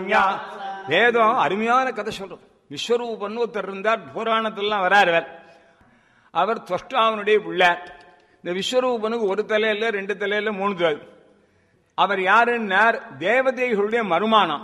வேதம் அருமையான கதை சொல்றது விஸ்வரூபன் ஒருத்தர் இருந்தார் புராணத்திலாம் வராரு அவர். அவர் தொஷ்டாவனுடைய பிள்ளை இந்த விஸ்வரூபனுக்கு ஒரு தலையில ரெண்டு தலையில மூணு தலை அவர் யாருன்னார் தேவதைகளுடைய மருமானம்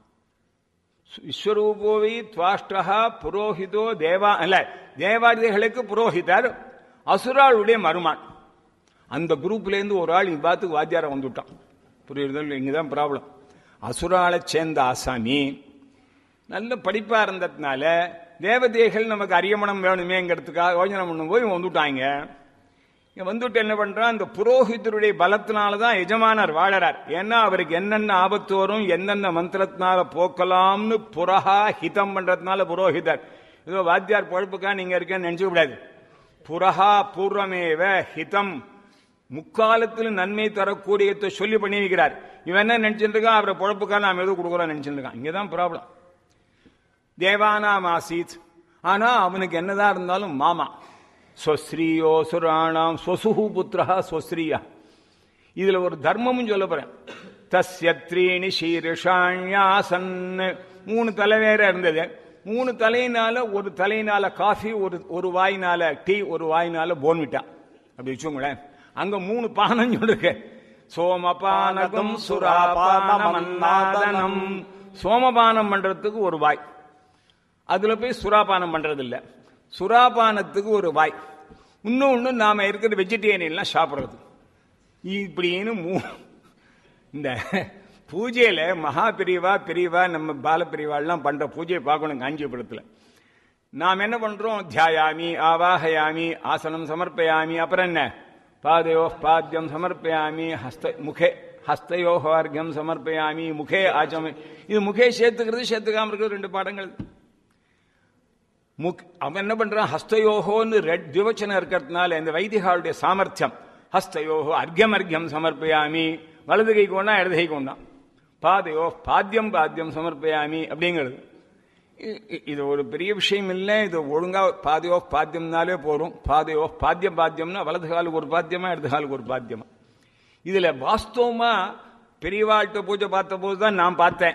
விஸ்வரூபோவி துவாஷ்டா புரோஹிதோ தேவா அல்ல தேவாதிகளுக்கு புரோஹிதர் அசுராளுடைய மருமான் அந்த குரூப்ல இருந்து ஒரு ஆள் இவ்வாத்துக்கு வாத்தியாரம் வந்துட்டான் புரியுறது இங்கதான் ப்ராப்ளம் அசுராளை சேர்ந்த ஆசாமி நல்ல படிப்பா இருந்ததுனால தேவதைகள் நமக்கு அரியமணம் வேணுமேங்கிறதுக்காக யோஜனை பண்ணும் போது இவன் வந்துட்டாங்க இங்க வந்துட்டு என்ன பண்றான் அந்த புரோஹிதருடைய பலத்தினால தான் எஜமானர் வாழறார் ஏன்னா அவருக்கு என்னென்ன ஆபத்து வரும் என்னென்ன மந்திரத்தினால போக்கலாம்னு புறஹா ஹிதம் பண்றதுனால புரோஹிதர் ஏதோ வாத்தியார் பொழப்புக்கா நீங்க இருக்கேன்னு நினைச்சுக்க கூடாது புறஹா பூர்வமேவ ஹிதம் முக்காலத்தில் நன்மை தரக்கூடியதை சொல்லி பண்ணி வைக்கிறார் இவன் என்ன நினைச்சிட்டு இருக்கான் அவரை பொழப்புக்கா நாம் எதுவும் கொடுக்குறோம் நினைச்சிட்டு இருக்கான் இங்கதான் ப்ராப்ளம் தேவானாம் ஆசீத் ஆனா அவனுக்கு என்னதான் இருந்தாலும் மாமா ஸ்வஸ்ரீயோ சுராணாம் ஸ்வசுஹு புத்திரா ஸ்வஸ்ரீயா இதுல ஒரு தர்மமும் சொல்ல போறேன் தஸ்யத்ரீணி சீரிஷாண்யாசன் மூணு தலை வேற இருந்தது மூணு தலையினால ஒரு தலையினால காஃபி ஒரு ஒரு வாயினால டீ ஒரு வாயினால போன்விட்டா அப்படி வச்சுக்கோங்களேன் அங்க மூணு பானம் சொல்லிருக்கு சோமபானகம் சுராபானமன்னாதனம் சோமபானம் பண்றதுக்கு ஒரு வாய் அதுல போய் சுறாபானம் பண்றது இல்ல சுறாபானத்துக்கு ஒரு வாய் இன்னொன்னு நாம இருக்கிற வெஜிடேரியன் எல்லாம் சாப்பிடுறது இப்படின்னு மூ இந்த பூஜையில மகா பிரிவா பிரிவா நம்ம பால பிரிவாள்லாம் பண்ற பூஜையை பார்க்கணும் காஞ்சிபுரத்துல நாம் என்ன பண்றோம் தியாயாமி ஆவாஹயாமி ஆசனம் சமர்ப்பயாமி அப்புறம் என்ன பாதையோ பாத்தியம் சமர்ப்பயாமி ஹஸ்த முகே ஹஸ்தையோ வார்க்கியம் சமர்ப்பயாமி முகே ஆச்சமி இது முகே சேர்த்துக்கிறது சேர்த்துக்காம இருக்கிறது ரெண்டு பாடங்கள் முக் அவன் என்ன பண்றான் ஹஸ்தயோகோன்னு ரெட் திவச்சனம் இருக்கிறதுனால இந்த வைதிகாவுடைய சாமர்த்தியம் ஹஸ்தயோகோ அர்க்கியம் அர்க்கியம் சமர்ப்பயாமி வலது கை கொண்டா இடது கை கொண்டான் பாதையோ பாத்தியம் பாத்தியம் சமர்ப்பயாமி அப்படிங்கிறது இ- இ- இது ஒரு பெரிய விஷயம் இல்லை இது ஒழுங்கா பாதையோ பாத்தியம்னாலே போறோம் பாதையோ பாத்தியம் பாத்தியம்னா வலது காலுக்கு ஒரு பாத்தியமா இடது காலுக்கு ஒரு பாத்தியமா இதுல வாஸ்தவமா பெரியவாழ்கிட்ட பூஜை பார்த்த போது தான் நான் பார்த்தேன்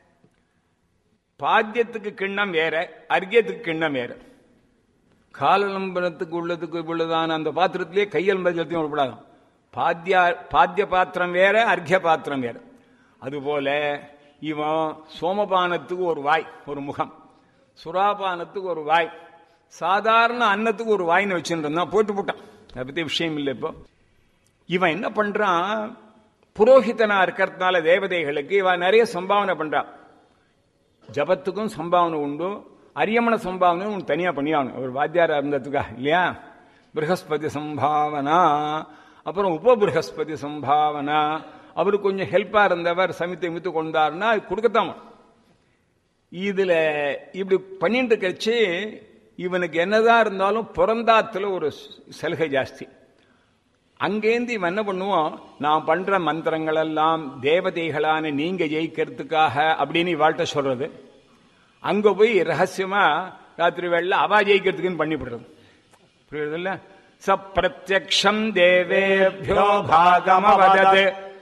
பாத்தியத்துக்கு கிண்ணம் வேற அர்க்கியத்துக்கு கிண்ணம் வேற காலலம்பனத்துக்கு உள்ளதுக்கு உள்ளதான அந்த பாத்திரத்திலே கையல் ஜலத்தையும் விடப்படாதான் பாத்தியா பாத்திய பாத்திரம் வேற அர்க்கிய பாத்திரம் வேற அதுபோல இவன் சோமபானத்துக்கு ஒரு வாய் ஒரு முகம் சுறாபானத்துக்கு ஒரு வாய் சாதாரண அன்னத்துக்கு ஒரு வாய்னு வச்சுட்டு இருந்தான் போட்டு போட்டான் அதை பத்தி விஷயம் இல்லை இப்போ இவன் என்ன பண்றான் புரோஹிதனா இருக்கிறதுனால தேவதைகளுக்கு இவன் நிறைய சம்பாவனை பண்றான் ஜபத்துக்கும் சம்பாவனை உண்டு அரியமண சம்பாவனை உனக்கு தனியா பண்ணியாகணும் ஒரு வாத்தியாரா இருந்ததுக்கா இல்லையா ப்ரஹஸ்பதி சம்பாவனா அப்புறம் உப ப்ரஹஸ்பதி சம்பாவனா அவரு கொஞ்சம் ஹெல்ப்பா இருந்தவர் சமித்தை மித்து கொண்டாருன்னா அது கொடுக்கத்தான் வேணும். இதுல இப்படி பண்ணிட்டு இருக்கச்சு இவனுக்கு என்னதான் இருந்தாலும் பிறந்தாத்துல ஒரு சலுகை ஜாஸ்தி அங்கேருந்து இவன் என்ன பண்ணுவான் நான் பண்ற மந்திரங்கள் எல்லாம் தேவதைகளான நீங்க ஜெயிக்கிறதுக்காக அப்படின்னு இவாழ்கிட்ட சொல்றது அங்க போய் ரகசியமா ராத்திரி வேளையில அவா ஜெயிக்கிறதுக்குன்னு பண்ணிவிடுறது புரியுது இல்ல சப்பிரத்யக்ஷம் தேவேபியோ பாகமவதத்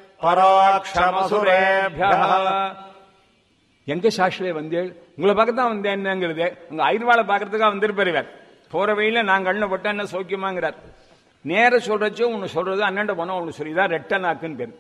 பரோட்சமசுரேபிய எங்க சாஸ்திரே வந்தேள் உங்களை பார்க்கத்தான் வந்தேன்னுங்கிறது அங்க ஐர்வாளை பார்க்கறதுக்காக வந்திருப்பார் இவர் போற வழியில நான் கண்ணை போட்டா என்ன சௌக்கியமாங்கிறார் நேர சொல்றச்சோ ஒன்னு சொல்றது அண்ணன் போனா ஒன்னு சொல்லிதான் ரெட்ட நாக்குன்னு பேரு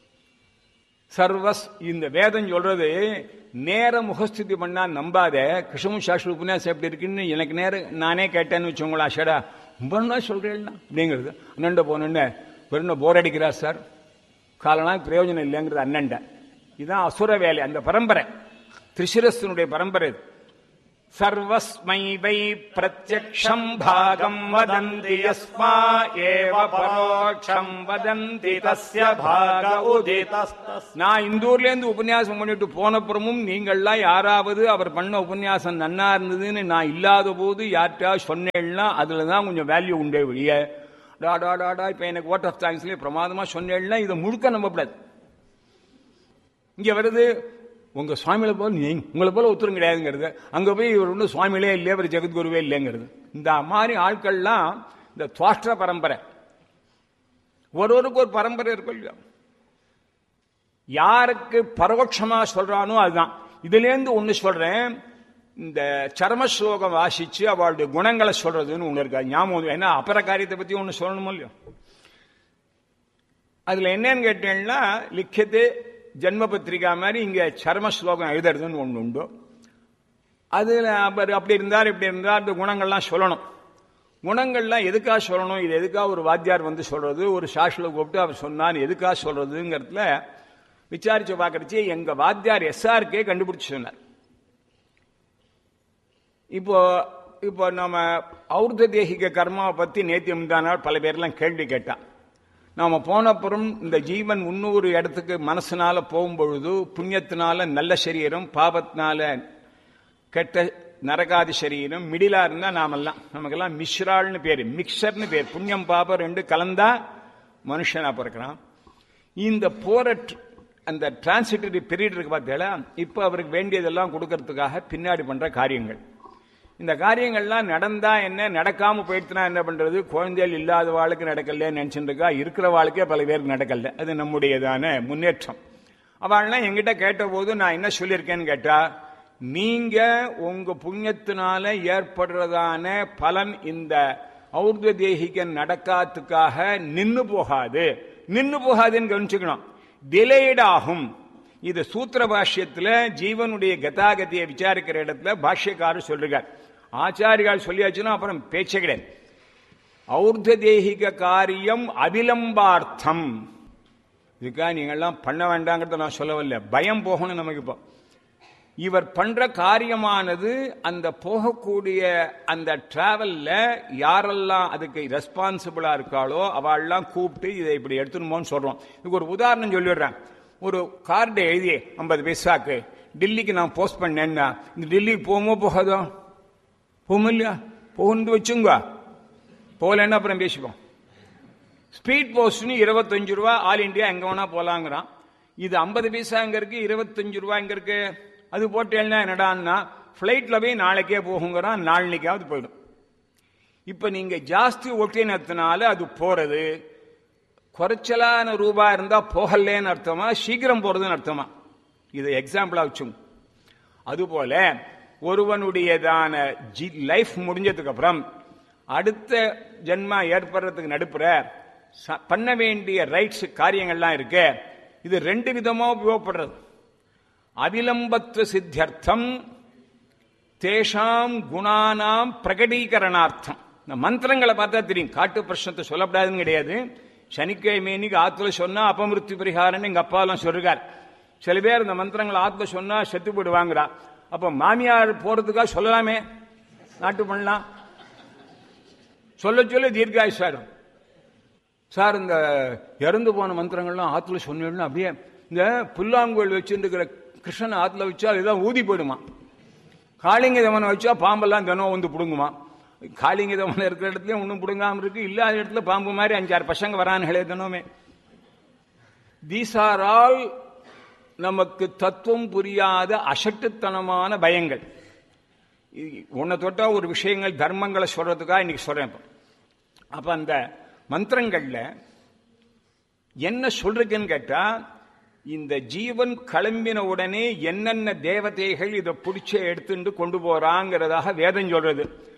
சர்வஸ் இந்த வேதம் சொல்றது நேர முகஸ்துதி பண்ணா நம்பாத கிருஷ்ணமு சாஸ்திர உபன்யாசம் எப்படி இருக்குன்னு எனக்கு நேர நானே கேட்டேன்னு வச்சுக்கோங்களா அஷடா ரொம்ப நாள் சொல்றேன்னா அப்படிங்கிறது அண்ணன்ட போனோன்னு வெறும் போர் அடிக்கிறார் சார் காலனா பிரயோஜனம் இல்லைங்கிறது அண்ணன்ட இதுதான் அசுர வேலை அந்த பரம்பரை திரிசிரஸ்தனுடைய பரம்பரை இது சர்வஸ்மை வை பிரத்யக்ஷம் பாகம் வதந்தி யஸ்மா ஏவ பரோட்சம் வதந்தி தஸ்ய பாக உதிதஸ்தஸ் நான் இந்தூர்ல இருந்து உபன்யாசம் பண்ணிட்டு போனப்புறமும் நீங்கள்லாம் யாராவது அவர் பண்ண உபன்யாசம் நன்னா இருந்ததுன்னு நான் இல்லாத போது யார்கிட்டயா சொன்னேன்னா அதுல தான் கொஞ்சம் வேல்யூ உண்டே வெளிய டா டா டா டா இப்ப எனக்கு ஓட் ஆஃப் தேங்க்ஸ்லயே பிரமாதமா சொன்னேன்னா இதை முழுக்க நம்பக்கூடாது இங்க வருது உங்க சுவாமிகளை போல நீ உங்களை போல ஒத்துரும் கிடையாதுங்கிறது அங்க போய் இவர் ஒன்றும் சுவாமிகளே இல்லையே இவர் ஜெகத்குருவே இல்லைங்கிறது இந்த மாதிரி ஆட்கள்லாம் இந்த துவாஷ்ட பரம்பரை ஒருவருக்கு ஒரு பரம்பரை இருக்கும் இல்லையா யாருக்கு பரோட்சமா சொல்றானோ அதுதான் இதுலேருந்து ஒன்று சொல்றேன் இந்த சர்ம ஸ்லோகம் வாசிச்சு அவளுடைய குணங்களை சொல்றதுன்னு ஒன்று இருக்கா ஞாபகம் ஏன்னா அப்புற காரியத்தை பத்தி ஒன்று சொல்லணுமோ இல்லையோ அதுல என்னன்னு கேட்டீங்கன்னா லிக்கத்து ஜென்ம பத்திரிகா மாதிரி இங்க சர்ம ஸ்லோகம் எழுதுறதுன்னு ஒன்று உண்டு அதுல அவர் அப்படி இருந்தார் இப்படி இருந்தார் அந்த குணங்கள்லாம் சொல்லணும் குணங்கள்லாம் எதுக்காக சொல்லணும் இது எதுக்காக ஒரு வாத்தியார் வந்து சொல்றது ஒரு சாஷில கூப்பிட்டு அவர் சொன்னார் எதுக்காக சொல்றதுங்கிறதுல விசாரிச்சு பார்க்கறச்சு எங்க வாத்தியார் எஸ்ஆர்கே கண்டுபிடிச்சு சொன்னார் இப்போ இப்போ நம்ம ஔர்த தேகிக கர்மாவை பத்தி நேத்தி முந்தானால் பல பேர்லாம் கேள்வி கேட்டான் நாம போனப்புறம் இந்த ஜீவன் முன்னூறு இடத்துக்கு மனசுனால போகும்பொழுது புண்ணியத்தினால நல்ல சரீரம் பாபத்தினால கெட்ட நரகாதி சரீரம் மிடிலா இருந்தா நாமெல்லாம் நமக்கெல்லாம் மிஸ்ரால்னு பேரு மிக்சர்னு பேர் புண்ணியம் பாபம் ரெண்டு கலந்தா மனுஷனா பிறக்கிறான் இந்த போற tr- அந்த டிரான்சிட்டரி பீரியட் இருக்கு பார்த்தீங்களா இப்ப அவருக்கு வேண்டியதெல்லாம் கொடுக்கறதுக்காக பின்னாடி பண்ற காரியங்கள் இந்த காரியங்கள்லாம் நடந்தா என்ன நடக்காம போயிடுச்சுனா என்ன பண்றது குழந்தைகள் இல்லாத வாழ்க்கை நடக்கல நினைச்சுட்டு இருக்கா இருக்கிற வாழ்க்கையே பல பேருக்கு நடக்கல அது நம்முடையதான முன்னேற்றம் அவள்லாம் என்கிட்ட கேட்டபோது நான் என்ன சொல்லியிருக்கேன்னு கேட்டா நீங்க உங்க புண்ணியத்தினால ஏற்படுறதான பலன் இந்த ஔர்த தேகிக நடக்காத்துக்காக நின்னு போகாது நின்னு போகாதுன்னு கவனிச்சுக்கணும் டிலேட் ஆகும் இது சூத்திர பாஷ்யத்துல ஜீவனுடைய கதாகதியை விசாரிக்கிற இடத்துல பாஷ்யக்காரர் சொல்றார் ஆச்சாரியால் சொல்லியாச்சுன்னா அப்புறம் பேச்சே கிடையாது ஔர்த தேகிக காரியம் அவிலம்பார்த்தம் இதுக்காக நீங்கள்லாம் பண்ண வேண்டாங்கிறத நான் சொல்லவில்லை பயம் போகணும் நமக்கு இப்போ இவர் பண்ற காரியமானது அந்த போகக்கூடிய அந்த டிராவல்ல யாரெல்லாம் அதுக்கு ரெஸ்பான்சிபிளா இருக்காளோ அவள்லாம் கூப்பிட்டு இதை இப்படி எடுத்துணுமோன்னு சொல்றோம் இதுக்கு ஒரு உதாரணம் சொல்லிடுறேன் ஒரு கார்டு எழுதி ஐம்பது பைசாக்கு டெல்லிக்கு நான் போஸ்ட் பண்ணேன்னா இந்த டெல்லிக்கு போகுமோ போகாதோ போகும் இல்லையா போகுன்னு வச்சுங்க போகலன்னா அப்புறம் பேசிப்போம் ஸ்பீட் போஸ்ட்னு இருபத்தஞ்சு ரூபா ஆல் இந்தியா எங்க வேணா போலாங்கிறான் இது ஐம்பது பைசா எங்க இருக்கு இருபத்தஞ்சு ரூபா எங்க இருக்கு அது போட்டேன்னா என்னடான்னா ஃபிளைட்ல போய் நாளைக்கே போகுங்கிறான் நாளைக்காவது போயிடும் இப்ப நீங்க ஜாஸ்தி ஒட்டினத்தினால அது போறது குறைச்சலான ரூபா இருந்தா போகலேன்னு அர்த்தமா சீக்கிரம் போறதுன்னு அர்த்தமா இது எக்ஸாம்பிளா வச்சுங்க அதுபோல ஒருவனுடையதான லைஃப் முடிஞ்சதுக்கு அப்புறம் அடுத்த ஜென்மா ஏற்படுறதுக்கு நடுப்புற ச- பண்ண வேண்டிய ரைட்ஸ் காரியங்கள்லாம் இருக்கு இது ரெண்டு விதமா உபயோகப்படுறது அவிலம்பத்துவ சித்தியர்த்தம் தேஷாம் குணானாம் பிரகடீகரணார்த்தம் இந்த மந்திரங்களை பார்த்தா தெரியும் காட்டு பிரശ്னத்தை சொல்லப்படாதுன்னு கிடையாது சனிக்கிழமை இன்னைக்கு ஆத்துல சொன்னா அபமிருத்தி பரிகாரம்னு எங்க அப்பாலாம் சொல்றார் சில பேர் இந்த மந்திரங்களை ஆத்துல சொன்னா செத்து போயிடுவாங்கிறா அப்ப மாமியார் போறதுக்காக சொல்லலாமே நாட்டு பண்ணலாம் சொல்ல சொல்ல தீர்காயுஷாடும் சார் இந்த இறந்து போன மந்திரங்கள்லாம் ஆத்துல சொன்னீங்கன்னா அப்படியே இந்த புல்லாங்குழல் வச்சுருக்கிற கிருஷ்ணன் ஆத்துல வச்சா அதுதான் ஊதி போயிடுமா காளிங்க தமனை வச்சா பாம்பெல்லாம் தினம் வந்து பிடுங்குமா காளிங்க தமனை இருக்கிற இடத்துலயும் ஒன்றும் பிடுங்காம இருக்கு இல்லாத இடத்துல பாம்பு மாதிரி அஞ்சாறு பசங்க வரானுங்களே தினமே தீஸ் ஆர் ஆல் நமக்கு தத்துவம் புரியாத அசட்டுத்தனமான பயங்கள் இது- உன்னை தொட்டா ஒரு விஷயங்கள் தர்மங்களை சொல்றதுக்காக இன்னைக்கு சொல்றேன் இப்ப. அப்ப அந்த மந்திரங்கள்ல என்ன சொல்றதுன்னு கேட்டா இந்த ஜீவன் கிளம்பின உடனே என்னென்ன தேவதைகள் இதை பிடிச்ச எடுத்துட்டு கொண்டு போறாங்கிறதாக வேதம் சொல்றது